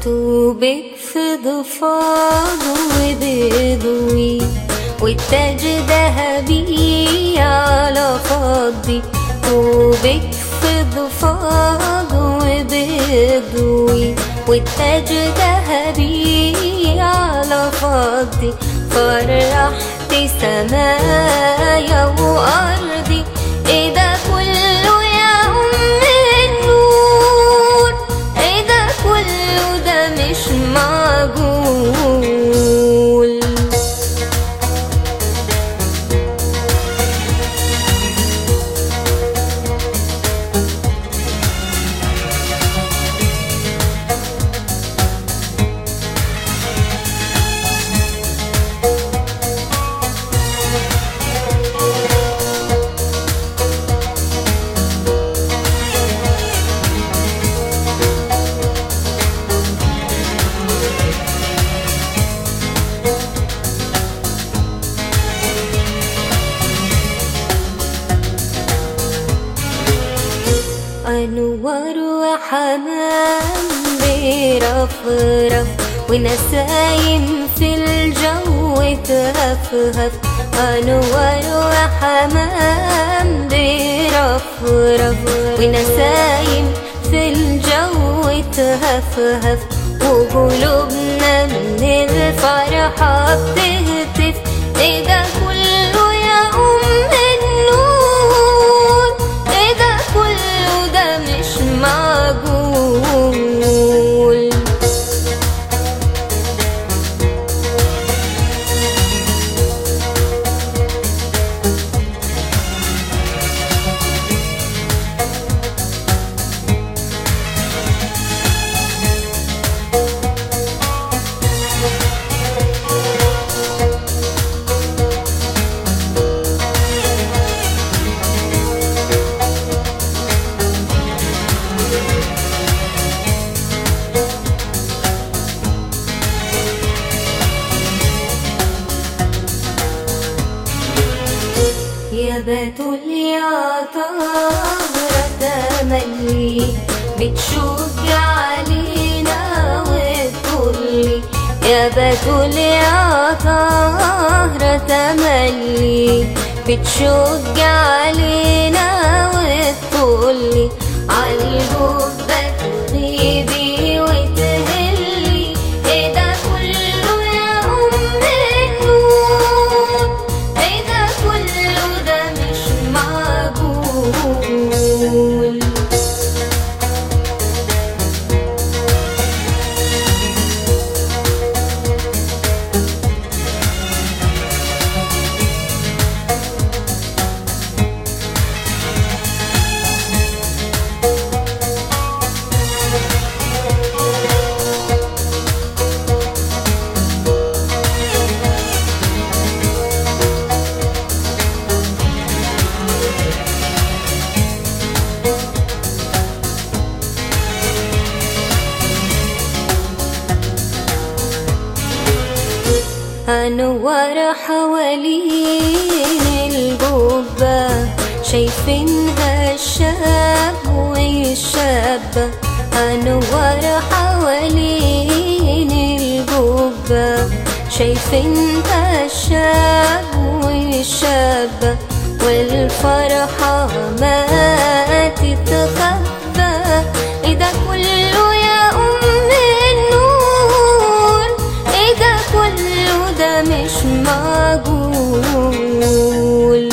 طوبك في ضفاده وبيضوي والتاج ذهبي على فضي طوبك في ضفاده وبيضوي والتاج ذهبي على فضي فرحت سمايا وأرضي ايه ده كله يا أم النور ايه ده كله ده مش معقول أنور وحمام بيرفرف ونسايم في الجو تهفهف أنور وحمام بيرفرف ونسايم في الجو تهفهف وقلوبنا من الفرحة بتهتف ايه ده كله يا أم النور ايه ده كله ده مش معقول يا بتول يا طهرة تملي بتشج علينا وتقولي يا بتول يا طهرة تملي بتشج علينا وتقولي عالجبة تغيبي وتهلي ايه ده كله يا أم النور ايه ده كله ده مش معقول أنور حوالين القبة شايفينها الشاب والشابة أنور حوالين القبة شايفينها الشاب والشابة والفرحة ما تتخبى إيه ده كله يا أم النور إيه ده كله ده مش معقول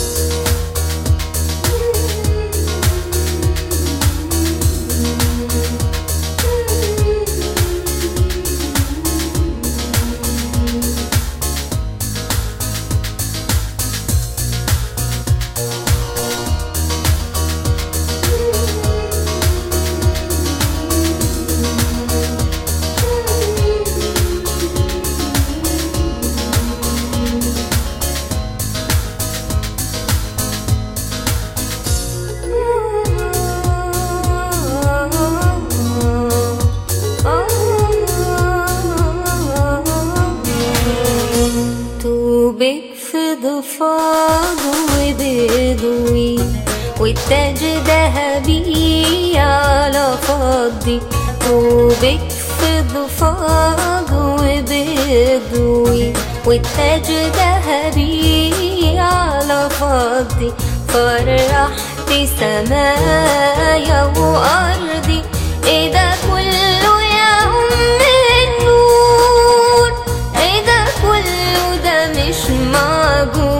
طوبك في ضفاده وبيضوي والتاج ذهبي على فضي طوبك فضفاض وبيضوي والتاج ذهبي على فضي فرحت سمايا وأرضي ايه ده كله يا أم النور ايه ده كله ده مش معقول